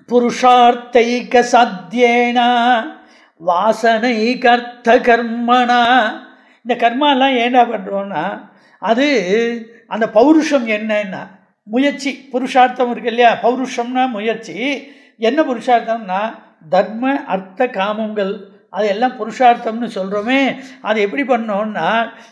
புருஷார்த்தைக சாத்தியேன வாசனை கர்த்த கர்மனா இந்த கர்மாலாம் ஏண்டா பண்ணுறோன்னா அது அந்த பௌருஷம் என்னன்னா முயற்சி புருஷார்த்தம் இருக்கு இல்லையா பௌருஷம்னா முயற்சி என்ன புருஷார்த்தம்னா தர்ம அர்த்த காமங்கள் அதெல்லாம் புருஷார்த்தம்னு சொல்கிறோமே அது எப்படி பண்ணோம்னா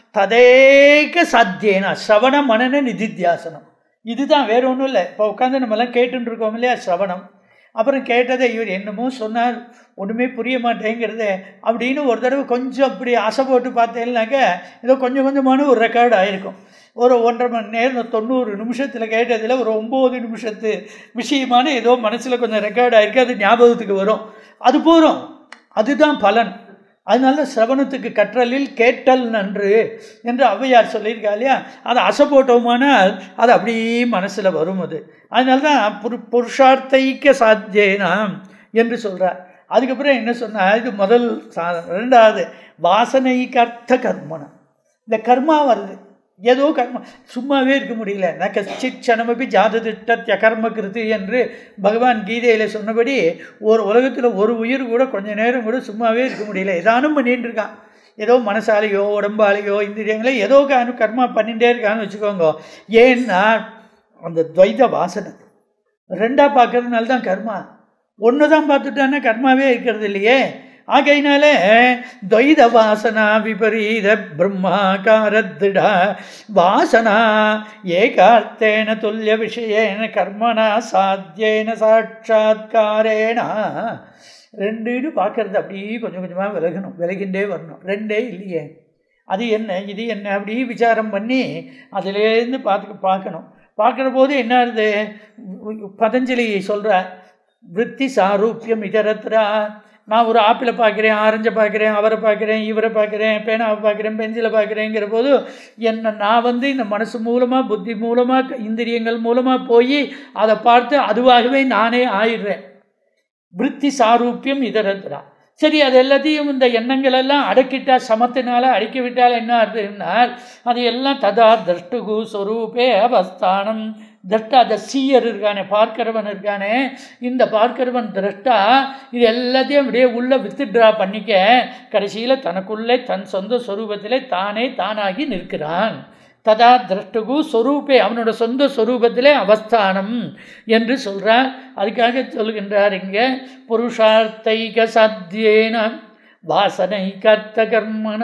ததேக சாத்தியேனா சிரவண மனன நிதித்தியாசனம் இதுதான் வேற ஒன்றும் இல்லை இப்போ உட்காந்து நம்மலாம் கேட்டுட்டு இருக்கோம் இல்லையா சிரவணம் அப்புறம் கேட்டதை இவர் என்னமோ சொன்னார் ஒன்றுமே புரிய மாட்டேங்கிறது அப்படின்னு ஒரு தடவை கொஞ்சம் அப்படி ஆசை போட்டு பார்த்தேன்னாக்க ஏதோ கொஞ்சம் கொஞ்சமான ஒரு ரெக்கார்டு ஆயிருக்கும் ஒரு ஒன்றரை மணி நேரம் தொண்ணூறு நிமிஷத்தில் கேட்டதில் ஒரு ஒம்பது நிமிஷத்து விஷயமான ஏதோ மனசில் கொஞ்சம் ரெக்கார்டு ஆயிருக்கு அது ஞாபகத்துக்கு வரும் அது போகிறோம் அதுதான் பலன் அதனால சிரவணத்துக்கு கற்றலில் கேட்டல் நன்று என்று ஔவையார் சொல்லியிருக்கா இல்லையா அதை அசை போட்டோமானால் அது அப்படியே மனசில் வரும் அது அதனால தான் புரு புருஷார்த்தைக்க சாத்தியேனாம் என்று சொல்கிறார் அதுக்கப்புறம் என்ன சொன்னால் இது முதல் சாதனம் ரெண்டாவது வாசனைக்கு அர்த்த கர்மனம் இந்த கர்மா வருது ஏதோ கர்ம சும்மாவே இருக்க முடியல ந கச்சித் க்ஷணமபி ஜாததிட்ட கர்ம கிருத்து என்று பகவான் கீதையில் சொன்னபடி ஒரு உலகத்தில் ஒரு உயிர் கூட கொஞ்ச நேரம் கூட சும்மாவே இருக்க முடியல ஏதானும் பண்ணிட்டு இருக்கான் ஏதோ மனசாலையோ உடம்பாலையோ இந்திரியங்களோ ஏதோ கானு கர்மா பண்ணிகிட்டே இருக்கான்னு வச்சுக்கோங்க ஏன்னா அந்த துவைத வாசனை ரெண்டாக பார்க்கறதுனால தான் கர்மா ஒன்று தான் பார்த்துட்டான்னா கர்மாவே இருக்கிறது இல்லையே ஆகையினால துவைத வாசனா விபரீத பிரம்மாகாரத்திட வாசனா ஏகார்த்தேன துல்லிய விஷயேன கர்மனா சாத்தியேன சாட்சாத்காரேன ரெண்டுன்னு பார்க்கறது அப்படியே கொஞ்சம் கொஞ்சமாக விலகணும் விலகின்றே வரணும் ரெண்டே இல்லையே அது என்ன இது என்ன அப்படி விசாரம் பண்ணி அதிலேருந்து பார்த்து பார்க்கணும் பார்க்குற போது என்ன ஆகுது பதஞ்சலி சொல்கிற விற்பி சாரூப்பியம் இதரத்ரா நான் ஒரு ஆப்பிளை பார்க்குறேன் ஆரஞ்சை பார்க்குறேன் அவரை பார்க்குறேன் இவரை பார்க்குறேன் பேனாவை பார்க்குறேன் பென்சிலை பார்க்குறேங்கிற போது என்ன நான் வந்து இந்த மனசு மூலமாக புத்தி மூலமாக இந்திரியங்கள் மூலமாக போய் அதை பார்த்து அதுவாகவே நானே ஆயிடுறேன் விற்பி சாரூப்பியம் இதரத்ரா சரி அது எல்லாத்தையும் இந்த எண்ணங்கள் எல்லாம் அடக்கிட்டா சமத்தினால அடக்கி விட்டால் என்ன ஆகுதுன்னா அது எல்லாம் ததா திரஷ்டுகு சொரூபே அவஸ்தானம் திரஷ்டா அந்த சீயர் இருக்கானே பார்க்கிறவன் இருக்கானே இந்த பார்க்கிறவன் திரஷ்டா இது எல்லாத்தையும் அப்படியே உள்ளே வித்துட்ரா பண்ணிக்க கடைசியில் தனக்குள்ளே தன் சொந்த சொரூபத்திலே தானே தானாகி நிற்கிறான் ததா திரஷ்டுகு சொரூபே அவனோட சொந்த சொரூபத்திலே அவஸ்தானம் என்று சொல்கிறார் அதுக்காக சொல்கின்றார் இங்கே புருஷார்த்தைக சாத்தியேன வாசனை கர்த்த கர்மன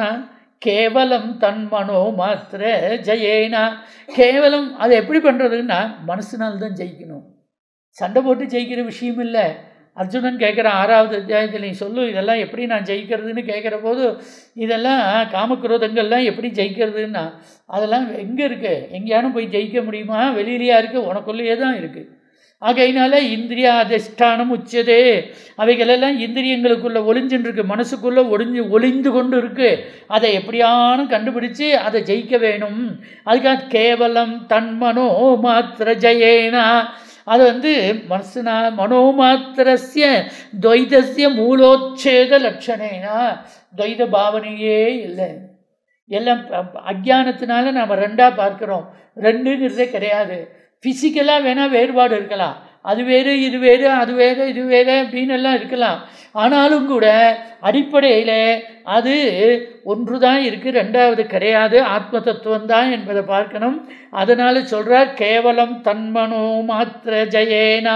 கேவலம் தன் மனோ மாத்திர ஜெயேனா கேவலம் அதை எப்படி பண்ணுறதுன்னா மனசுனால் தான் ஜெயிக்கணும் சண்டை போட்டு ஜெயிக்கிற விஷயம் இல்லை அர்ஜுனன் கேட்குற ஆறாவது அத்தியாயத்தில் நீ சொல்லு இதெல்லாம் எப்படி நான் ஜெயிக்கிறதுன்னு கேட்குற போது இதெல்லாம் காமக்ரோதங்கள்லாம் எப்படி ஜெயிக்கிறதுன்னா அதெல்லாம் எங்கே இருக்குது எங்கேயானும் போய் ஜெயிக்க முடியுமா வெளியிலையா இருக்குது உனக்குள்ளேயே தான் இருக்குது ஆகையினால இந்திரிய அதிஷ்டானம் உச்சதே அவைகளெல்லாம் இந்திரியங்களுக்குள்ளே ஒளிஞ்சுன்னு இருக்கு மனசுக்குள்ளே ஒளிஞ்சு ஒளிந்து கொண்டு இருக்கு அதை எப்படியானும் கண்டுபிடிச்சு அதை ஜெயிக்க வேணும் அதுக்காக கேவலம் தன்மனோ மாத்திர ஜெயேனா அது வந்து மனசுனா மனோமாத்திரஸ்ய துவைதஸ்ய மூலோச்சேத லட்சணேனா துவைத பாவனையே இல்லை எல்லாம் அஜானத்தினால நாம் ரெண்டாக பார்க்குறோம் ரெண்டுங்கிறதே கிடையாது ஃபிசிக்கலாக வேணால் வேறுபாடு இருக்கலாம் அது வேறு இது வேறு அது வேறு இது வேறு அப்படின்னு எல்லாம் இருக்கலாம் ஆனாலும் கூட அடிப்படையில் அது ஒன்று தான் இருக்குது ரெண்டாவது கிடையாது ஆத்ம தத்துவம் தான் என்பதை பார்க்கணும் அதனால் சொல்கிறார் கேவலம் தன்மனோ மாத்திர ஜெயேனா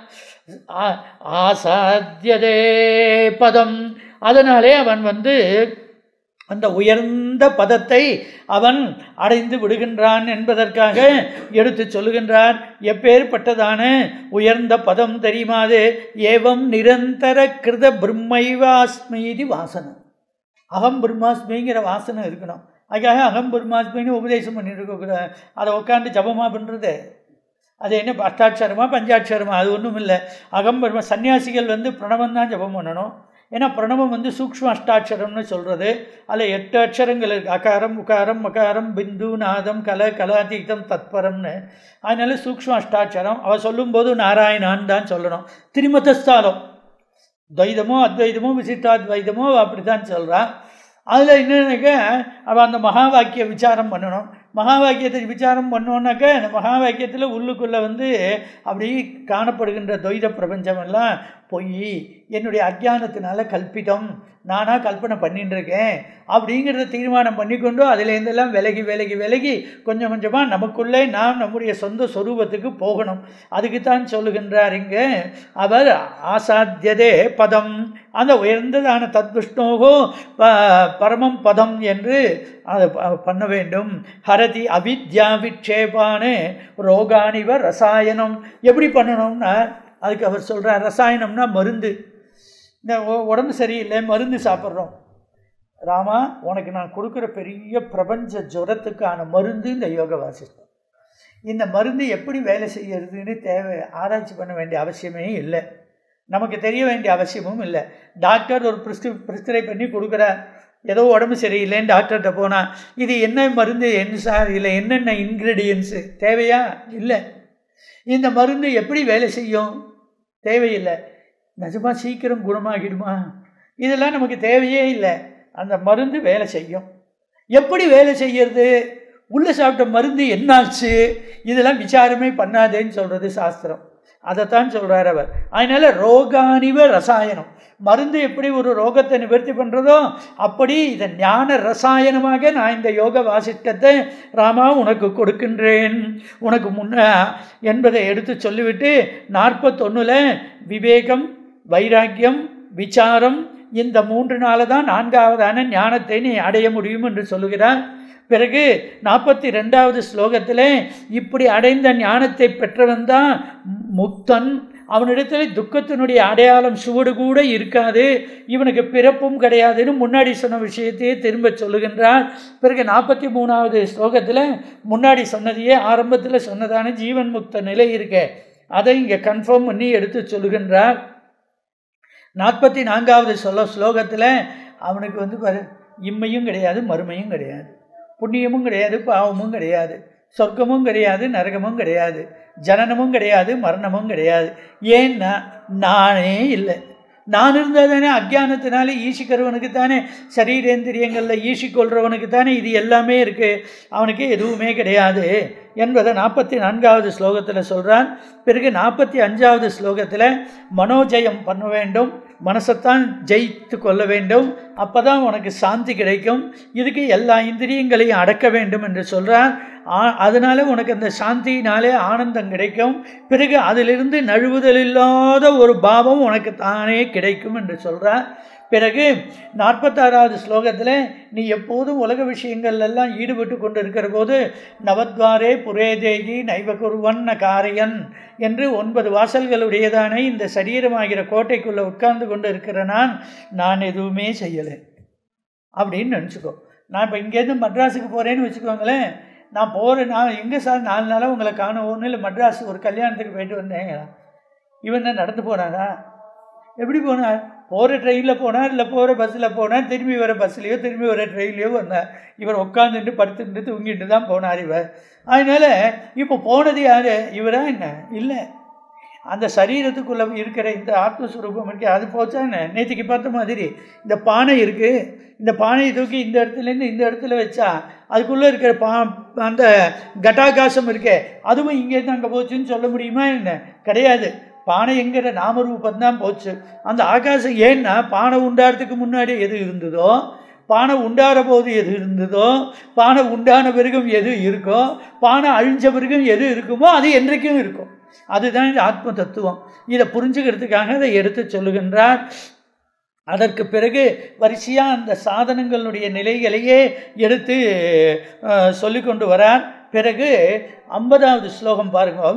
ஆசாத்தியதே பதம் அதனாலே அவன் வந்து அந்த உயர்ந்த பதத்தை அவன் அடைந்து விடுகின்றான் என்பதற்காக எடுத்து சொல்லுகின்றார் எப்பேற்பட்டதான உயர்ந்த பதம் தெரியுமாது ஏவம் நிரந்தர கிருத பிரம்மைவாஸ்மீதி வாசனம் அகம் பிரம்மாஸ்மிங்கிற வாசனை இருக்கணும் அதுக்காக அகம் பிரம்மாஸ்மின்னு உபதேசம் பண்ணிட்டு இருக்கக்கூடாது அதை உட்காந்து ஜபமாக பண்ணுறது அது என்ன அஷ்டாட்சரமா பஞ்சாட்சரமா அது ஒன்றும் இல்லை அகம் பிரம்ம சன்னியாசிகள் வந்து பிரணவம் தான் ஜபம் பண்ணணும் ஏன்னா பிரணவம் வந்து சூக்ஷ்ம அஷ்டாட்சரம்னு சொல்கிறது அதில் எட்டு அக்ஷரங்கள் இருக்குது அகாரம் உகாரம் மகாரம் பிந்து நாதம் கல கலாதீதம் தத்பரம்னு அதனால சூக்ஷ்ம அஷ்டாட்சரம் அவள் சொல்லும்போது நாராயணான் தான் சொல்லணும் திருமதஸ்தாலம் துவைதமோ அத்வைதமோ விசிஷ்டாத்வைதமோ அப்படி தான் சொல்கிறான் அதில் என்னென்னக்க அவள் அந்த மகா வாக்கிய விசாரம் பண்ணணும் மகா வாக்கியத்தை விசாரம் பண்ணோன்னாக்கா அந்த மகா வாக்கியத்தில் உள்ளுக்குள்ளே வந்து அப்படி காணப்படுகின்ற துவைத பிரபஞ்சமெல்லாம் பொய் என்னுடைய அஜ்ஞானத்தினால கல்பிதம் நானாக கல்பனை பண்ணிட்டு இருக்கேன் அப்படிங்கிறத தீர்மானம் பண்ணிக்கொண்டு அதுலேருந்தெல்லாம் விலகி விலகி விலகி கொஞ்சம் கொஞ்சமாக நமக்குள்ளே நாம் நம்முடைய சொந்த சொரூபத்துக்கு போகணும் அதுக்குத்தான் சொல்லுகின்றார் இங்கே அவர் ஆசாத்தியதே பதம் அந்த உயர்ந்ததான தத்விஷ்ணோகோ ப பரமம் பதம் என்று அதை ப- பண்ண வேண்டும் ஹரதி அவித்யா விட்சேபானு ரோகானிவ ரசாயனம் எப்படி பண்ணணும்னா அதுக்கு அவர் சொல்கிறார் ரசாயனம்னா மருந்து இந்த உ- உடம்பு சரியில்லை மருந்து சாப்பிட்றோம் ராமா உனக்கு நான் கொடுக்குற பெரிய பிரபஞ்ச ஜுரத்துக்கான மருந்து இந்த யோக வாசிஷ்டம் இந்த மருந்து எப்படி வேலை செய்யறதுன்னு தேவை ஆராய்ச்சி பண்ண வேண்டிய அவசியமே இல்லை நமக்கு தெரிய வேண்டிய அவசியமும் இல்லை டாக்டர் ஒரு ப்ரிஸ்கிரி ப்ரிஸ்கிரைப் பண்ணி கொடுக்குறார் ஏதோ உடம்பு சரியில்லைன்னு டாக்டர்கிட்ட போனால் இது என்ன மருந்து என்ன சார் இல்லை என்னென்ன இன்க்ரீடியன்ஸு தேவையா இல்லை இந்த மருந்து எப்படி வேலை செய்யும் தேவையில்லை நிஜமா சீக்கிரம் குணமாகிடுமா இதெல்லாம் நமக்கு தேவையே இல்லை அந்த மருந்து வேலை செய்யும் எப்படி வேலை செய்யறது உள்ளே சாப்பிட்ட மருந்து என்னாச்சு இதெல்லாம் விசாரமே பண்ணாதேன்னு சொல்கிறது சாஸ்திரம் அதைத்தான் சொல்கிறார் அவர் அதனால் ரோகானிவ ரசாயனம் மருந்து எப்படி ஒரு ரோகத்தை நிவர்த்தி பண்ணுறதோ அப்படி இதை ஞான ரசாயனமாக நான் இந்த யோக வாசிட்டத்தை ராமா உனக்கு கொடுக்கின்றேன் உனக்கு முன்ன என்பதை எடுத்து சொல்லிவிட்டு நாற்பத்தொன்னில் விவேகம் வைராக்கியம் விசாரம் இந்த மூன்று நாள் தான் நான்காவதான ஞானத்தை நீ அடைய முடியும் என்று சொல்லுகிறார் பிறகு நாற்பத்தி ரெண்டாவது ஸ்லோகத்தில் இப்படி அடைந்த ஞானத்தை பெற்றவன் தான் முக்தன் அவனிடத்தில் துக்கத்தினுடைய அடையாளம் சுவடு கூட இருக்காது இவனுக்கு பிறப்பும் கிடையாதுன்னு முன்னாடி சொன்ன விஷயத்தையே திரும்ப சொல்லுகின்றார் பிறகு நாற்பத்தி மூணாவது ஸ்லோகத்தில் முன்னாடி சொன்னதையே ஆரம்பத்தில் சொன்னதான ஜீவன் முக்த நிலை இருக்க அதை இங்கே கன்ஃபார்ம் பண்ணி எடுத்து சொல்லுகின்றார் நாற்பத்தி நான்காவது சொல்ல ஸ்லோகத்தில் அவனுக்கு வந்து பாரு இம்மையும் கிடையாது மறுமையும் கிடையாது புண்ணியமும் கிடையாது பாவமும் கிடையாது சொர்க்கமும் கிடையாது நரகமும் கிடையாது ஜனனமும் கிடையாது மரணமும் கிடையாது ஏன்னா நானே இல்லை நான் இருந்தால் தானே அஜ்ஞானத்தினால ஈசிக்கிறவனுக்கு தானே சரீரேந்திரியங்களில் ஈசிக்கொள்கிறவனுக்கு தானே இது எல்லாமே இருக்குது அவனுக்கு எதுவுமே கிடையாது என்பதை நாற்பத்தி நான்காவது ஸ்லோகத்தில் சொல்கிறான் பிறகு நாற்பத்தி அஞ்சாவது ஸ்லோகத்தில் மனோஜயம் பண்ண வேண்டும் மனசைத்தான் ஜெயித்து கொள்ள வேண்டும் அப்போ தான் உனக்கு சாந்தி கிடைக்கும் இதுக்கு எல்லா இந்திரியங்களையும் அடக்க வேண்டும் என்று சொல்கிறார் அதனால் உனக்கு அந்த சாந்தியினாலே ஆனந்தம் கிடைக்கும் பிறகு அதிலிருந்து நழுவுதல் இல்லாத ஒரு பாவம் உனக்கு தானே கிடைக்கும் என்று சொல்கிறார் பிறகு நாற்பத்தாறாவது ஸ்லோகத்தில் நீ எப்போதும் உலக விஷயங்கள் எல்லாம் ஈடுபட்டு கொண்டு இருக்கிற போது நவத்வாரே புரேதேகி நைவகுருவன்ன காரியன் என்று ஒன்பது வாசல்களுடையதானே இந்த சரீரமாகிற கோட்டைக்குள்ளே உட்கார்ந்து கொண்டு இருக்கிற நான் நான் எதுவுமே செய்யலை அப்படின்னு நினச்சிக்கோ நான் இப்போ இங்கேருந்து மட்ராஸுக்கு போகிறேன்னு வச்சுக்கோங்களேன் நான் போகிறேன் நான் எங்கே சார் நாலு நாளாக உங்களை காணும் ஒன்றும் இல்லை மட்ராஸ் ஒரு கல்யாணத்துக்கு போயிட்டு வந்தேன் இவன் தான் நடந்து போனாரா எப்படி போனார் போகிற ட்ரெயினில் போனார் இல்லை போகிற பஸ்ஸில் போனார் திரும்பி வர பஸ்லேயோ திரும்பி வர ட்ரெயின்லேயோ வந்தார் இவர் உட்காந்துட்டு படுத்துட்டு தூங்கிட்டு தான் போனார் இவர் அதனால் இப்போ போனது யார் இவரா என்ன இல்லை அந்த சரீரத்துக்குள்ளே இருக்கிற இந்த ஆத்மஸ்வரூபம் இருக்குது அது போச்சா என்ன நேற்றுக்கு பார்த்த மாதிரி இந்த பானை இருக்குது இந்த பானையை தூக்கி இந்த இடத்துலேருந்து இந்த இடத்துல வச்சா அதுக்குள்ளே இருக்கிற பா அந்த கட்டாகாசம் இருக்கே அதுவும் இங்கேருந்து அங்கே போச்சுன்னு சொல்ல முடியுமா என்ன கிடையாது பானை என்கிற நாமரூபம் தான் போச்சு அந்த ஆகாசம் ஏன்னா பானை உண்டாடுறதுக்கு முன்னாடி எது இருந்ததோ பானை உண்டார போது எது இருந்ததோ பானை உண்டான பிறகும் எது இருக்கோ பானை அழிஞ்ச பிறகும் எது இருக்குமோ அது என்றைக்கும் இருக்கும் அதுதான் இந்த ஆத்ம தத்துவம் இதை புரிஞ்சுக்கிறதுக்காக அதை எடுத்து சொல்லுகின்றார் அதற்கு பிறகு வரிசையாக அந்த சாதனங்களுடைய நிலைகளையே எடுத்து சொல்லிக்கொண்டு வரார் பிறகு ஐம்பதாவது ஸ்லோகம் பாருங்க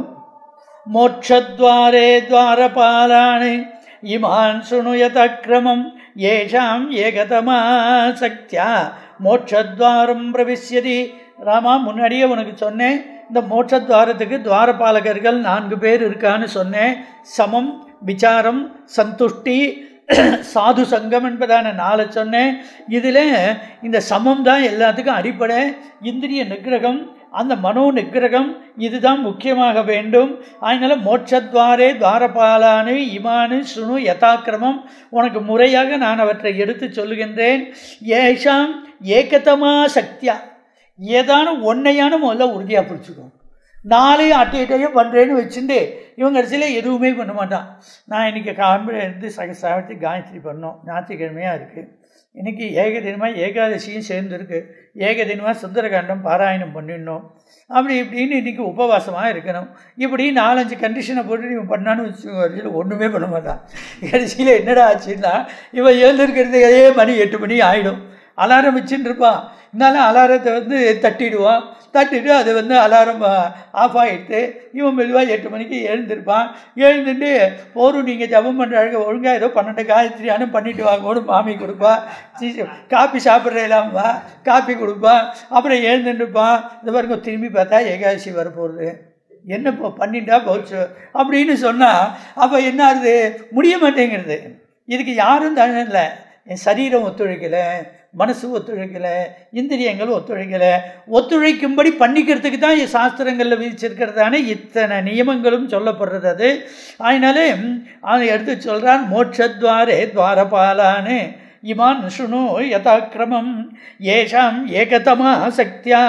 மோட்சத்வாரே துவாரபாலானி இமான் சுணுயதக்ரமம் ஏஷாம் ஏகதமா சக்தியா மோட்சத்வாரம் பிரவிசியதி ராமா முன்னாடியே உனக்கு சொன்னேன் இந்த மோட்சத்வாரத்துக்கு துவாரபாலகர்கள் நான்கு பேர் இருக்கான்னு சொன்னேன் சமம் விசாரம் சந்துஷ்டி சாது சங்கம் என்பதான நாளை சொன்னேன் இதில் இந்த சமம் தான் எல்லாத்துக்கும் அடிப்படை இந்திரிய நிகிரகம் அந்த மனோ நிகிரகம் இதுதான் முக்கியமாக வேண்டும் அதனால் மோட்சத்வாரே துவாரபாலானு இமானு சுணு யதாக்கிரமம் உனக்கு முறையாக நான் அவற்றை எடுத்து சொல்லுகின்றேன் ஏஷாம் ஏகதமா சக்தியா ஏதான ஒன்றையான முதல்ல உறுதியாக பிடிச்சிக்கும் நாளையும் அட்டையிட்டையும் பண்ணுறேன்னு வச்சுட்டு இவன் கடைசியில் எதுவுமே பண்ண மாட்டான் நான் இன்றைக்கி காலையில் இருந்து சக சாவித்து காயத்ரி பண்ணோம் ஞாயிற்றுக்கிழமையாக இருக்குது இன்றைக்கி ஏகதினமாக ஏகாதசியும் சேர்ந்துருக்கு ஏகதினமாக சுந்தரகாண்டம் பாராயணம் பண்ணிடணும் அப்படி இப்படின்னு இன்றைக்கி உபவாசமாக இருக்கணும் இப்படி நாலஞ்சு கண்டிஷனை போட்டு இவன் பண்ணான்னு வச்சுக்கோங்க ஒன்றுமே பண்ண மாட்டான் கடைசியில் என்னடா ஆச்சுன்னா இவன் எழுந்திருக்கிறதுக்கே மணி எட்டு மணி ஆகிடும் அலாரம் வச்சுட்டு இருப்பான் இருந்தாலும் அலாரத்தை வந்து தட்டிடுவான் தட்டிட்டு அது வந்து அலாரம் ஆஃப் ஆகிடுது இவன் மெதுவாக எட்டு மணிக்கு எழுந்திருப்பான் எழுந்துட்டு போரும் நீங்கள் ஜபம் பண்ணுறாங்க ஒழுங்காக ஏதோ பன்னெண்டு காயத்ரியானு பண்ணிட்டு வாங்கன்னு மாமி கொடுப்பா காப்பி சாப்பிட்ற இல்லாம காப்பி கொடுப்பான் அப்புறம் எழுந்துட்டுருப்பான் இந்த பாருங்க திரும்பி பார்த்தா ஏகாதசி வரப்போகுது என்ன இப்போ பண்ணிட்டா போச்சு அப்படின்னு சொன்னால் அப்போ என்ன ஆகுது முடிய மாட்டேங்கிறது இதுக்கு யாரும் தானே இல்லை என் சரீரம் ஒத்துழைக்கலை மனசு ஒத்துழைக்கலை இந்திரியங்கள் ஒத்துழைக்கலை ஒத்துழைக்கும்படி பண்ணிக்கிறதுக்கு தான் சாஸ்திரங்களில் விதிச்சிருக்கிறதான இத்தனை நியமங்களும் சொல்லப்படுறது அது அதனாலே அவன் எடுத்து சொல்கிறான் மோட்சத்வாரே துவாரபாலான்னு இமான் சுணு யதாக்கிரமம் ஏஷாம் ஏகதமா சக்தியா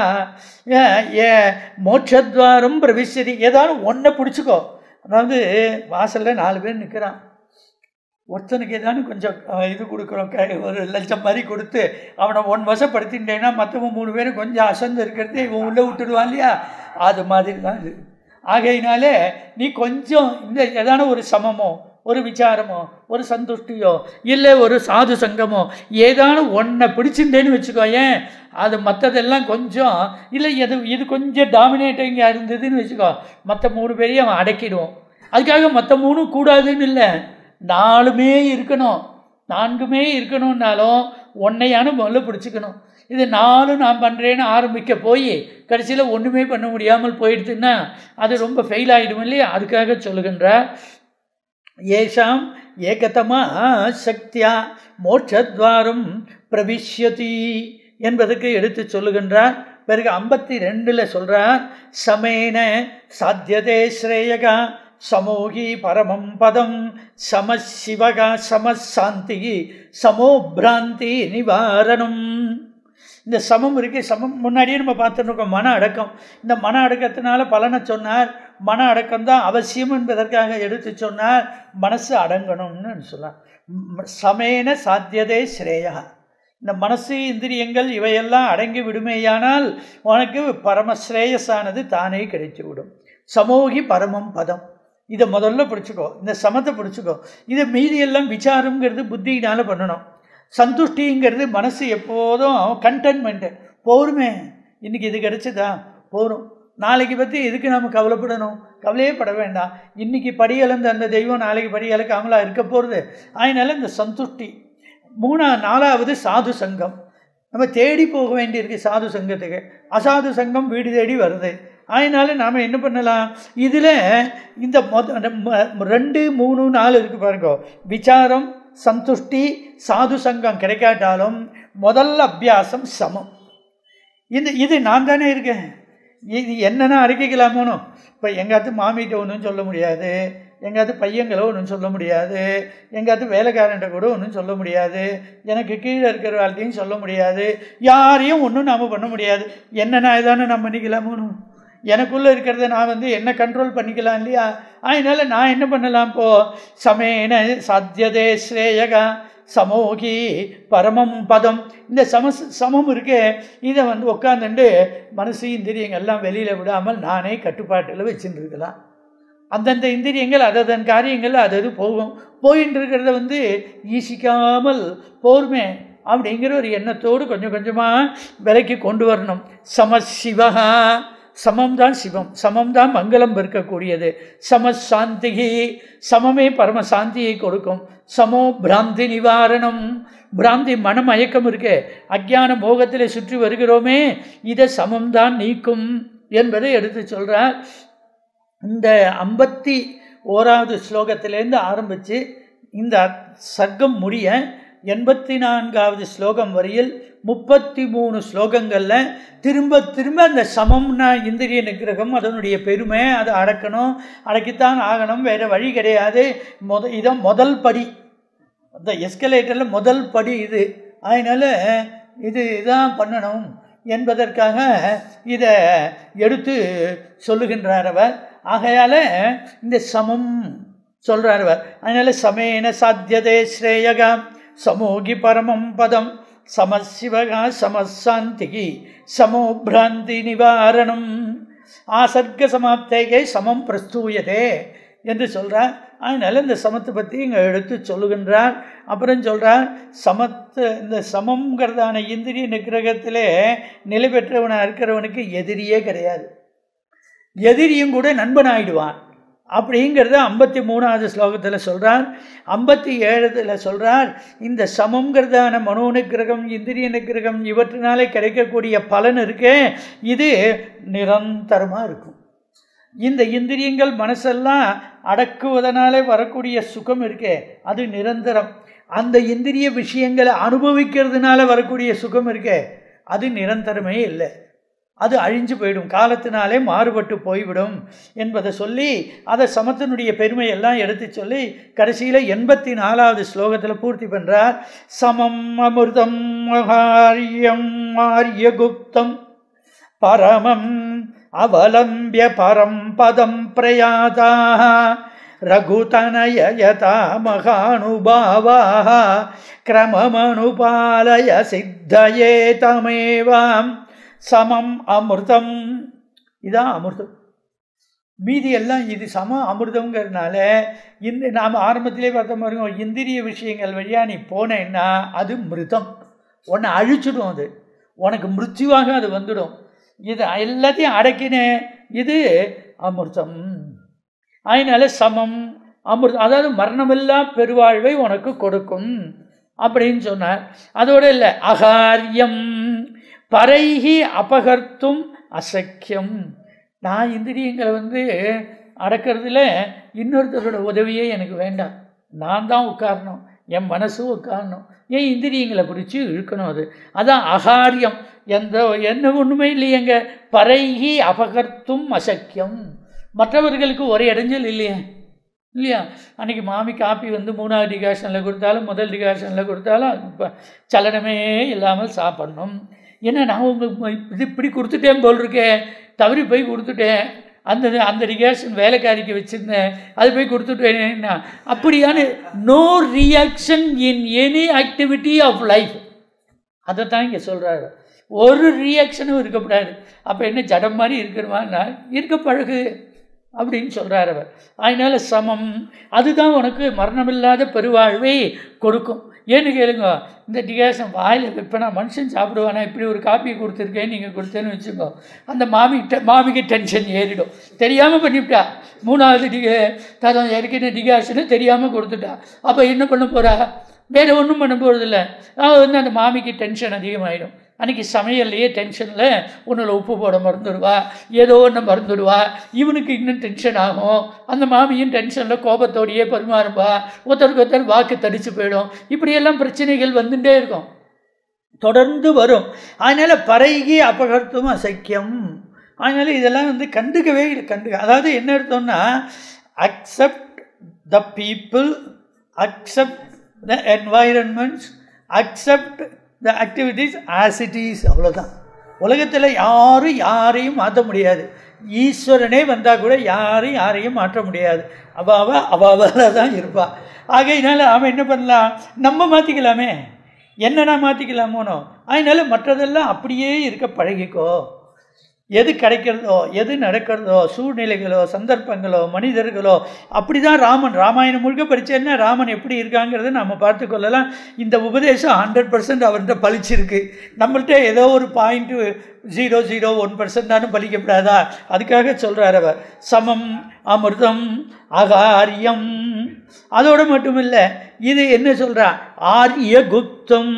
ஏ மோட்சத்வாரம் பிரவிசதி ஏதாவது ஒன்றை பிடிச்சிக்கோ அதாவது வாசலில் நாலு பேர் நிற்கிறான் ஒருத்தனுக்கு ஏதானு கொஞ்சம் இது கொடுக்குறோம் க ஒரு லட்சம் மாதிரி கொடுத்து அவனை ஒன் வசப்படுத்திட்டேன்னா மற்றவன் மூணு பேரும் கொஞ்சம் அசந்து இருக்கிறது இவன் உள்ளே விட்டுடுவான் இல்லையா அது மாதிரி தான் இது ஆகையினாலே நீ கொஞ்சம் இந்த ஏதான ஒரு சமமோ ஒரு விசாரமோ ஒரு சந்துஷ்டியோ இல்லை ஒரு சாது சங்கமோ ஏதான ஒன்றை பிடிச்சிருந்தேன்னு வச்சுக்கோ ஏன் அது மற்றதெல்லாம் கொஞ்சம் இல்லை எது இது கொஞ்சம் டாமினேட்டிங்காக இருந்ததுன்னு வச்சுக்கோ மற்ற மூணு பேரையும் அவன் அடக்கிடுவோம் அதுக்காக மற்ற மூணும் கூடாதுன்னு இல்லை நாலுமே இருக்கணும் நான்குமே இருக்கணும்னாலும் ஒன்றையான முதல்ல பிடிச்சிக்கணும் இது நாலும் நான் பண்ணுறேன்னு ஆரம்பிக்க போய் கடைசியில் ஒன்றுமே பண்ண முடியாமல் போயிடுதுன்னா அது ரொம்ப ஃபெயில் ஆகிடும் இல்லையா அதுக்காக சொல்லுகின்றார் ஏஷாம் ஏகதமா சக்தியா மோட்சத்வாரம் பிரவிஷ்யதி என்பதற்கு எடுத்து சொல்லுகின்றார் பிறகு ஐம்பத்தி ரெண்டில் சொல்கிறார் சமேன சாத்தியதே ஸ்ரேயகா சமோகி பரமம் பதம் சமசிவகா சமசாந்தி சமோபிராந்தி நிவாரணம் இந்த சமம் இருக்குது சமம் முன்னாடியே நம்ம பார்த்துருக்கோம் மன அடக்கம் இந்த மன அடக்கத்தினால பலனை சொன்னார் மன அடக்கம் தான் அவசியம் என்பதற்காக எடுத்து சொன்னார் மனசு அடங்கணும்னு சொன்னார் சமேன சாத்தியதே ஸ்ரேயா இந்த மனசு இந்திரியங்கள் இவையெல்லாம் அடங்கி விடுமேயானால் உனக்கு பரமஸ்ரேயஸானது தானே கிடைத்துவிடும் சமோகி பரமம் பதம் இதை முதல்ல பிடிச்சிக்கோ இந்த சமத்தை பிடிச்சிக்கோ இதை மீதியெல்லாம் விசாரங்கிறது புத்தியினால் பண்ணணும் சந்துஷ்டிங்கிறது மனசு எப்போதும் கண்டென்மெண்ட்டு போருமே இன்றைக்கி இது கிடச்சிதா போரும் நாளைக்கு பற்றி எதுக்கு நம்ம கவலைப்படணும் கவலையே பட வேண்டாம் இன்றைக்கி படியலந்த அந்த தெய்வம் நாளைக்கு படியலக்காமலா இருக்க போகிறது அதனால் இந்த சந்துஷ்டி மூணா நாலாவது சாது சங்கம் நம்ம தேடி போக வேண்டியிருக்கு சாது சங்கத்துக்கு அசாது சங்கம் வீடு தேடி வருது அதனால நாம் என்ன பண்ணலாம் இதில் இந்த மொத ரெண்டு மூணு நாலு இருக்குது பாருங்க விசாரம் சந்துஷ்டி சாது சங்கம் கிடைக்காட்டாலும் முதல் அபியாசம் சமம் இது இது நான் தானே இருக்கேன் இது என்னென்ன அறிக்கைக்கலாமோனோ இப்போ எங்காத்து மாமிகிட்ட ஒன்றும் சொல்ல முடியாது எங்காவது பையங்களோ ஒன்றும் சொல்ல முடியாது எங்காவது வேலைக்காரன்ட்ட கூட ஒன்றும் சொல்ல முடியாது எனக்கு கீழே இருக்கிற வாழ்க்கையும் சொல்ல முடியாது யாரையும் ஒன்றும் நாம் பண்ண முடியாது என்னென்ன இதானே நம்ம பண்ணிக்கலாமோனும் எனக்குள்ளே இருக்கிறத நான் வந்து என்ன கண்ட்ரோல் பண்ணிக்கலாம் இல்லையா அதனால நான் என்ன பண்ணலாம் இப்போது சமேன சாத்தியதே ஸ்ரேயகா சமோகி பரமம் பதம் இந்த சம சமம் இருக்கே இதை வந்து உட்காந்துட்டு மனசு இந்திரியங்கள் எல்லாம் வெளியில் விடாமல் நானே கட்டுப்பாட்டில் வச்சுட்டு இருக்கலாம் அந்தந்த இந்திரியங்கள் அததன் காரியங்கள் அது அது போகும் போயின்னு இருக்கிறத வந்து ஈசிக்காமல் போர்மே அப்படிங்கிற ஒரு எண்ணத்தோடு கொஞ்சம் கொஞ்சமாக விலைக்கு கொண்டு வரணும் சமசிவகா சமம் தான் சிவம் சமம் தான் மங்களம் பெருக்கக்கூடியது சமசாந்திகி சமமே பரம சாந்தியை கொடுக்கும் சமோ பிராந்தி நிவாரணம் பிராந்தி மனமயக்கம் இருக்கே அஜ்ஞான மோகத்தில் சுற்றி வருகிறோமே இதை சமம்தான் நீக்கும் என்பதை எடுத்து சொல்கிறார் இந்த ஐம்பத்தி ஓராவது ஸ்லோகத்திலேருந்து ஆரம்பித்து இந்த சர்க்கம் முடிய எண்பத்தி நான்காவது ஸ்லோகம் வரையில் முப்பத்தி மூணு ஸ்லோகங்களில் திரும்ப திரும்ப அந்த சமம்னா இந்திரிய நிகிரகம் அதனுடைய பெருமை அதை அடக்கணும் அடக்கித்தான் ஆகணும் வேறு வழி கிடையாது முத இதான் முதல் படி அந்த எஸ்கலேட்டரில் முதல் படி இது அதனால் இது இதான் பண்ணணும் என்பதற்காக இதை எடுத்து சொல்லுகின்றார் அவர் ஆகையால இந்த சமம் சொல்றார் அவர் அதனால சமேன சாத்தியதே ஸ்ரேயகா சமோகி பரமம் பதம் சமசிவகா சமசாந்திகி சமோ பிராந்தி நிவாரணம் ஆசர்க்க சமாப்தேகே சமம் பிரஸ்தூயதே என்று சொல்கிறார் அதனால் இந்த சமத்தை பற்றி இங்கே எடுத்து சொல்லுகின்றார் அப்புறம் சொல்கிறார் சமத்து இந்த சமங்கிறதான இந்திரிய நிகிரகத்திலே நிலை பெற்றவனாக இருக்கிறவனுக்கு எதிரியே கிடையாது எதிரியும் கூட நண்பனாயிடுவான் அப்படிங்கிறத ஐம்பத்தி மூணாவது ஸ்லோகத்தில் சொல்கிறார் ஐம்பத்தி ஏழுல சொல்கிறார் இந்த சமங்கிறதான மனோ நிகிரகம் இந்திரிய நிகிரகம் இவற்றினாலே கிடைக்கக்கூடிய பலன் இருக்கே இது நிரந்தரமாக இருக்கும் இந்த இந்திரியங்கள் மனசெல்லாம் அடக்குவதனாலே வரக்கூடிய சுகம் இருக்கே அது நிரந்தரம் அந்த இந்திரிய விஷயங்களை அனுபவிக்கிறதுனால வரக்கூடிய சுகம் இருக்கே அது நிரந்தரமே இல்லை அது அழிஞ்சு போயிடும் காலத்தினாலே மாறுபட்டு போய்விடும் என்பதை சொல்லி அதை சமத்தினுடைய பெருமையெல்லாம் எடுத்து சொல்லி கடைசியில் எண்பத்தி நாலாவது ஸ்லோகத்தில் பூர்த்தி பண்ணுறார் சமம் அமிர்தம் மகாரியம் ஆரியகுப்தம் பரமம் அவலம்பிய பரம் பதம் பிரயாதா ரகுதனயயதா மகானுபாவாः கிரமமனுபாலய சித்தயே தமேவாம் சமம் அமிர்தம் இதான் அமிர்தம் மீதி எல்லாம் இது சம அமிர்தங்கிறதுனால இந்த நாம் ஆரம்பத்திலே பார்த்த மாதிரி இந்திரிய விஷயங்கள் வழியாக நீ போனேன்னா அது மிருதம் உன்னை அழிச்சிடும் அது உனக்கு மிருத்யுவாக அது வந்துடும் இது எல்லாத்தையும் அடக்கினேன் இது அமிர்தம் அதனால சமம் அமிர்தம் அதாவது மரணமில்லா பெருவாழ்வை உனக்கு கொடுக்கும் அப்படின்னு சொன்னார் அதோடு இல்லை அகாரியம் பறைகி அபகர்த்தும் அசக்கியம் நான் இந்திரியங்களை வந்து அடக்கிறதுல இன்னொருத்தரோட உதவியே எனக்கு வேண்டாம் நான் தான் உட்காரணும் என் மனசும் உட்காரணும் ஏன் இந்திரியங்களை பிடிச்சி இழுக்கணும் அது அதான் அகாரியம் எந்த என்ன ஒன்றுமே இல்லையேங்க பறைகி அபகர்த்தும் அசக்கியம் மற்றவர்களுக்கு ஒரு இடைஞ்சல் இல்லையே இல்லையா அன்றைக்கி மாமி காப்பி வந்து மூணாவது டிகாஷனில் கொடுத்தாலும் முதல் டிகாஷனில் கொடுத்தாலும் இப்போ சலனமே இல்லாமல் சாப்பிட்ணும் ஏன்னா நான் உங்கள் இது இப்படி கொடுத்துட்டேன் போல் இருக்கேன் தவறி போய் கொடுத்துட்டேன் அந்த அந்த ரிகேஷன் வேலைக்காரிக்கு வச்சுருந்தேன் அது போய் கொடுத்துட்டேன்னா அப்படியான no reaction in any activity of life அதை தான் இங்கே சொல்கிறாரு ஒரு ரியாக்ஷனும் இருக்கக்கூடாது அப்போ என்ன ஜடம் மாதிரி இருக்கணுமான்னா இருக்க பழகு அப்படின்னு சொல்கிறார் அவர் அதனால் சமம் அதுதான் உனக்கு மரணமில்லாத பெருவாழ்வை கொடுக்கும் ஏன்னு கேளுங்க இந்த டிகாஷன் வாயில் வைப்பேனா மனுஷன் சாப்பிடுவானா இப்படி ஒரு காப்பி கொடுத்துருக்கேன் நீங்கள் கொடுத்தேன்னு வச்சுக்கோ அந்த மாமி டெ மாமிக்கு டென்ஷன் ஏறிடும் தெரியாமல் பண்ணிவிட்டா மூணாவது டிக தரம் ஏற்கனவே டிகாஷனு தெரியாமல் கொடுத்துட்டா அப்போ என்ன பண்ண போகிறா வேறு ஒன்றும் பண்ண போகிறதில்ல அவள் வந்து அந்த மாமிக்கு டென்ஷன் அதிகமாகிடும் அன்றைக்கி சமையல்லையே டென்ஷனில் ஒன்றில் உப்பு போட மறந்துடுவா ஏதோ ஒன்று மறந்துடுவா இவனுக்கு இன்னும் டென்ஷன் ஆகும் அந்த மாமியும் டென்ஷனில் கோபத்தோடையே பரிமாறும்பா ஒருத்தருக்கு ஒருத்தர் வாக்கு தடிச்சு போயிடும் இப்படியெல்லாம் பிரச்சனைகள் வந்துட்டே இருக்கும் தொடர்ந்து வரும் அதனால் பறைகி அபகர்த்தும் அசக்கியம் அதனால் இதெல்லாம் வந்து கண்டுக்கவே இல்லை கண்டுக்க அதாவது என்ன அர்த்தம்னா accept the people accept the environments accept the activities as it is அவ்வளோதான் உலகத்தில் யாரும் யாரையும் மாற்ற முடியாது ஈஸ்வரனே வந்தால் கூட யாரும் யாரையும் மாற்ற முடியாது அவாவ அவாவால் தான் இருப்பாள் ஆகையினால அவன் என்ன பண்ணலாம் நம்ம மாற்றிக்கலாமே என்னென்ன மாற்றிக்கலாமோனோ அதனால மற்றதெல்லாம் அப்படியே இருக்க பழகிக்கோ எது கிடைக்கிறதோ எது நடக்கிறதோ சூழ்நிலைகளோ சந்தர்ப்பங்களோ மனிதர்களோ அப்படி தான் ராமன் ராமாயணம் முழுக்க படித்தேன்னா ராமன் எப்படி இருக்காங்கிறத நம்ம பார்த்து கொள்ளலாம் இந்த உபதேசம் ஹண்ட்ரட் பர்சன்ட் அவர்கிட்ட பழிச்சிருக்கு நம்மள்கிட்ட ஏதோ ஒரு point zero zero one percent தானும் பலிக்கப்படாதா அதுக்காக சொல்கிறார் அவர் சமம் அமிர்தம் அகாரியம் அதோடு மட்டும் இல்லை இது என்ன சொல்கிறா ஆரிய குப்தம்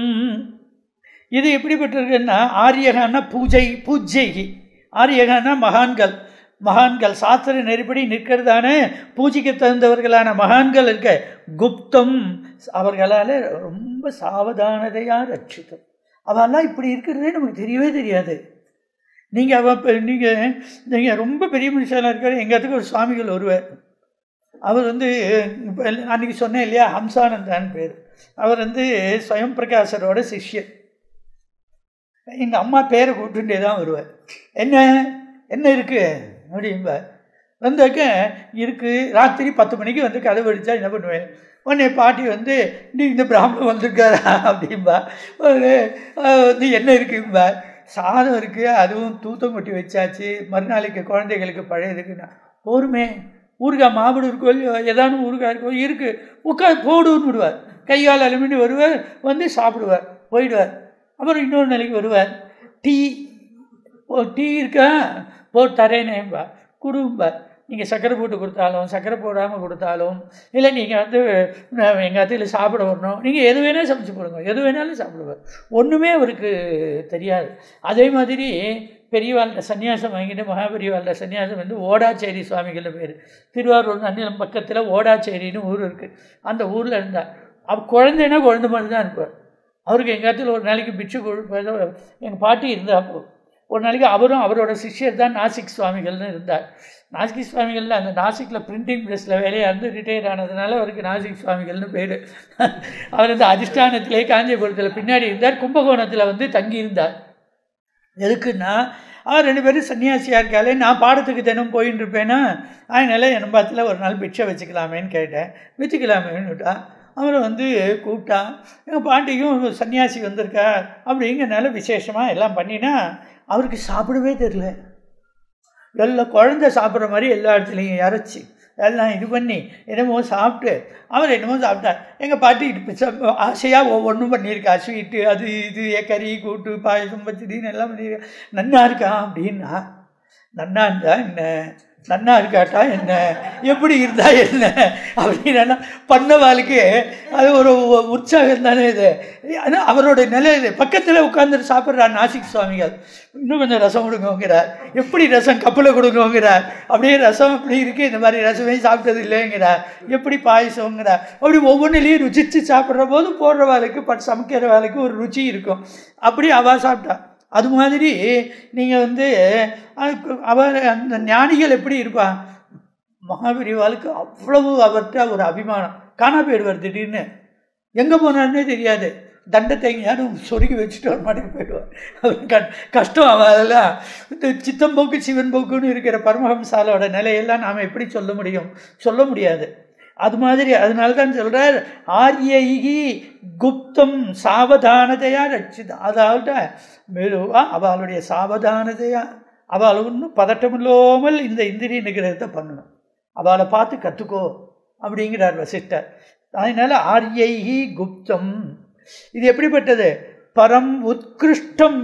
இது எப்படிப்பட்டிருக்குன்னா ஆரியகான்னா பூஜை பூஜைகி ஆரியகான்னா மகான்கள் மகான்கள் சாஸ்திர நெறிப்படி நிற்கிறதான பூஜைக்கு தகுந்தவர்களான மகான்கள் இருக்க குப்தம் அவர்களால் ரொம்ப சாவதானதையாக ரட்சித்தம் அவெல்லாம் இப்படி இருக்கிறதே நமக்கு தெரியவே தெரியாது நீங்கள் அவ இப்போ நீங்கள் நீங்கள் ரொம்ப பெரிய மனுஷனாக இருக்கிற எங்கள் இடத்துக்கு ஒரு சுவாமிகள் வருவார் அவர் வந்து இப்போ அன்றைக்கி சொன்னேன் இல்லையா ஹம்சானந்தான்னு பேர் அவர் வந்து ஸ்வயம் பிரகாசரோட சிஷ்யர் எங்கள் அம்மா பேரை கூப்பிட்டுட்டே தான் வருவார் என்ன என்ன இருக்குது அப்படிம்பார் வந்தாக்க இருக்குது ராத்திரி பத்து மணிக்கு வந்து கதவு அடித்தா என்ன பண்ணுவேன் உடனே பாட்டி வந்து நீ இந்த பிராமணன் வந்திருக்காரா அப்படிம்பா ஒரு, அஹ், வந்து என்ன இருக்கும்பா சாதம் இருக்குது அதுவும் தூத்தம் கொட்டி வச்சாச்சு மறுநாளைக்கு குழந்தைகளுக்கு பழைய இருக்குன்னா போருமே ஊறுகாய் மாவுடு இருக்கோ இல்லையோ ஏதானும் ஊறுகாய் இருக்கோ இருக்குது உட்காந்து போடுன்னு விடுவார் கையால் அலுமினி வருவார் வந்து சாப்பிடுவார் போயிடுவார் அப்புறம் இன்னொரு நாளைக்கு வருவார் டீ ஓ டீ இருக்கா போட்டு தரேனேம்பா குடும்பா நீங்கள் சக்கரை போட்டு கொடுத்தாலும் சக்கரை போடாமல் கொடுத்தாலும் இல்லை நீங்கள் வந்து எங்கள் அத்தையில் சாப்பிட வரணும் நீங்கள் எது வேணாலும் சமைச்சு போடுங்க எது வேணாலும் சாப்பிடுவார் ஒன்றுமே அவருக்கு தெரியாது அதே மாதிரி பெரியவாள்கிட்ட சன்னியாசம் வாங்கிட்டு மகாபெரியவாள்கிட்ட சன்னியாசம் வந்து ஓடாச்சேரி சுவாமிகள் பேர் திருவாரூர் நன்னிலம் பக்கத்தில் ஓடாச்சேரின்னு ஊர் இருக்குது அந்த ஊரில் இருந்தார் அவர் குழந்தைன்னா குழந்தை மாதிரி தான் இருப்பார் அவருக்கு எங்கள் இடத்துல ஒரு நாளைக்கு பிட்சு கொடுப்ப எங்கள் பாட்டி இருந்தா அப்போ ஒரு நாளைக்கு அவரும் அவரோட சிஷ்யர் தான் நாசிக் சுவாமிகள்னு இருந்தார் நாசிக் சுவாமிகள்ல அந்த நாசிக்கில் பிரிண்டிங் ப்ரெஸ்ஸில் வேலையாக இருந்து ரிட்டையர் ஆனதுனால அவருக்கு நாசிக் சுவாமிகள்னு பேர் அவர் இந்த அதிஷ்டானத்திலே காஞ்சிபுரத்தில் பின்னாடி இருந்தார் கும்பகோணத்தில் வந்து தங்கி இருந்தார் எதுக்குன்னா அவர் ரெண்டு பேரும் சன்னியாசியாக இருக்காளே நான் பாடத்துக்கு தினம் போயின்னு இருப்பேன்னா அதனால என் பாத்தில் ஒரு நாள் பிட்சை வச்சுக்கலாமேன்னு கேட்டேன் வச்சுக்கலாமேன்னுட்டா அவரை வந்து கூப்பிட்டான் எங்கள் பாட்டிக்கும் ஒரு சன்னியாசி வந்திருக்கா அப்படிங்கிறனால விசேஷமாக எல்லாம் பண்ணினா அவருக்கு சாப்பிடவே தெரில எல்லாம் குழந்தை சாப்பிட்ற மாதிரி எல்லா இடத்துலையும் இறச்சி எல்லாம் இது பண்ணி என்னமோ சாப்பிட்டு அவர் என்னமோ சாப்பிட்டார் எங்கள் பாட்டி இப்போ ச- ஆசையாக ஒவ்வொன்றும் பண்ணியிருக்கா ஸ்வீட்டு அது இது கறி கூட்டு பாயசம் பச்சடின்னு எல்லாம் பண்ணியிருக்கா நன்னா இருக்கா அப்படின்னா நன்னா இருந்தா என்ன நன்னா இருக்காட்டா என்ன எப்படி இருந்தா என்ன அப்படின்னா பண்ணவாளுக்கு அது ஒரு உ- உற்சாகம் தானே இது ஆனால் அவரோட நிலை இது பக்கத்தில் உட்காந்துட்டு சாப்பிட்றார் நாசிக் சுவாமிகள் இன்னும் கொஞ்சம் ரசம் கொடுங்கங்கிறார் எப்படி ரசம் கப்பில் கொடுங்கங்கிறார் அப்படியே ரசம் அப்படி இருக்குது இந்த மாதிரி ரசமே சாப்பிட்டது இல்லைங்கிறார் எப்படி பாயசங்கிறார் அப்படி ஒவ்வொன்றிலையும் ருசித்து சாப்பிட்ற போது போடுற வேலைக்கு பட் சமைக்கிற வேலைக்கு ஒரு ருச்சி இருக்கும் அப்படி அவள் சாப்பிட்டா அது மாதிரி நீங்கள் வந்து அதுக்கு அவர் அந்த ஞானிகள் எப்படி இருப்பா மகாபெரிவாளுக்கு அவ்வளவு அவர்கிட்ட ஒரு அபிமானம் காணா போயிடுவார் திடீர்னு எங்கே போனாருன்னே தெரியாது தண்டத்தை எங்கேயாரும் சொருகி வச்சுட்டு ஒரு மாட்டுக்கு போயிடுவார் அவர் க கஷ்டம் அவ அதெல்லாம் இந்த சித்தம் போக்கு சிவன் போக்குன்னு இருக்கிற பரமஹம்சாலோட நிலையெல்லாம் நாம் எப்படி சொல்ல முடியும் சொல்ல முடியாது அது மாதிரி அதனால தான் சொல்கிறார் ஆரியைகி குப்தம் சாவதானதையா ரட்சிதா அதாவது மெதுவா அவளுடைய சாவதானதையா அவள் ஒன்றும் பதட்டம் இல்லாமல் இந்த இந்திரிய நிகிரகத்தை பண்ணணும் அவளை பார்த்து கற்றுக்கோ அப்படிங்கிறார் வசிஷ்டர் அதனால் ஆரியைகி குப்தம் இது எப்படிப்பட்டது பரம் உத்கிருஷ்டம்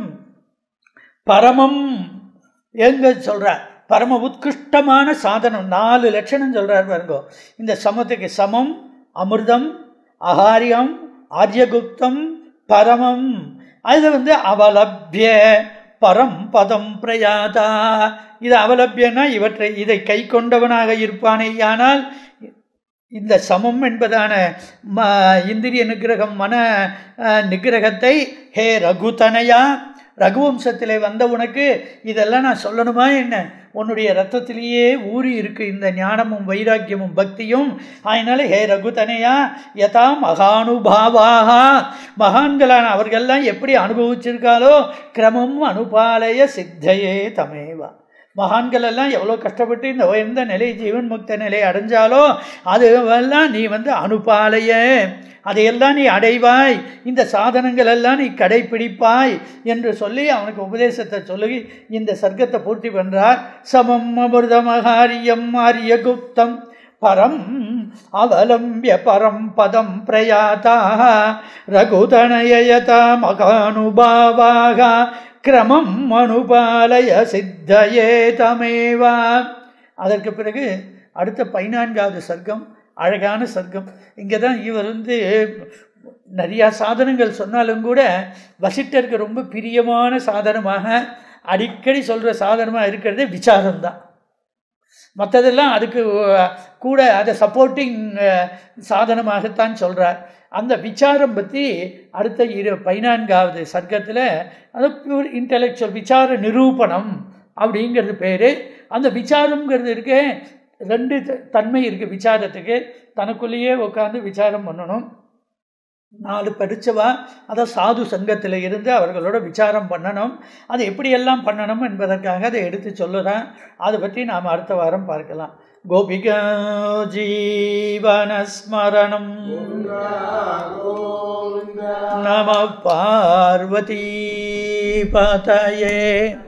பரமம் எங்க சொல்கிறார் பரம உத்கிருஷ்டமான சாதனம் நாலு லட்சணம் சொல்கிறார் பாருங்க இந்த சமத்துக்கு சமம் அமிர்தம் அகாரியம் ஆரியகுப்தம் பரமம் அது வந்து அவலபிய பரம் பதம் பிரயாதா இது அவலபியனா இவற்றை இதை கை கொண்டவனாக இருப்பானேயானால் இந்த சமம் என்பதான ம இந்திரிய நிகிரகம் மன அஹ், நிகிரகத்தை ஹே ரகுதனையா ரகுவம்சத்திலே வந்த உனக்கு இதெல்லாம் நான் சொல்லணுமா என்ன உன்னுடைய ரத்தத்திலேயே ஊறி இருக்கு இந்த ஞானமும் வைராக்கியமும் பக்தியும் அதனால ஹே ரகுதனையா யதா மகானுபாவாக மகான்களான அவர்கள்லாம் எப்படி அனுபவிச்சிருக்காளோ கிரமம் அனுபாலய சித்தையே தமேவா மகான்கள் எல்லாம் எவ்வளோ கஷ்டப்பட்டு இந்த உயர்ந்த நிலை ஜீவன் முக்த நிலை அடைஞ்சாலோ அதுவெல்லாம் நீ வந்து அனுபாலைய அதையெல்லாம் நீ அடைவாய் இந்த சாதனங்கள் எல்லாம் நீ கடைப்பிடிப்பாய் என்று சொல்லி அவனுக்கு உபதேசத்தை சொல்லி இந்த சர்க்கத்தை பூர்த்தி பண்றார் சமம் அமிர்தமகாரியம் ஆரிய குப்தம் பரம் அவலம்பிய பரம் பதம் பிரயாதா ரகுதனயதா மகானுபாவாக கிரமம் அனுபாலய சித்தயே தமேவா அதற்கு பிறகு அடுத்த பதினான்காவது சர்க்கம் அழகான சர்க்கம் இங்கே தான் இவர் வந்து நிறையா சாதனங்கள் சொன்னாலும் கூட வசிட்டருக்கு ரொம்ப பிரியமான சாதனமாக அடிக்கடி சொல்கிற சாதனமாக இருக்கிறது விசாரம்தான் மற்றதெல்லாம் அதுக்கு கூட அதை சப்போர்ட்டிங் சாதனமாகத்தான் சொல்கிறார் அந்த விசாரம் பற்றி அடுத்த இரு பதினான்காவது சர்க்கத்தில் அது பியூர் இன்டலெக்சுவல் விசார நிரூபணம் அப்படிங்கிறது பேர் அந்த விசாரம்ங்கிறது இருக்கே ரெண்டு த- தன்மை இருக்குது விசாரத்துக்கு தனக்குள்ளேயே உட்காந்து விசாரம் பண்ணணும் நாலு படித்தவா அதை சாது சங்கத்தில் இருந்து அவர்களோட விசாரம் பண்ணணும் அது எப்படியெல்லாம் பண்ணணும் என்பதற்காக அதை எடுத்து சொல்லுறேன் அதை பற்றி நாம் அடுத்த வாரம் பார்க்கலாம் கோபிகா ஜீவனஸ்மரணம் நம பார்வதி பதயே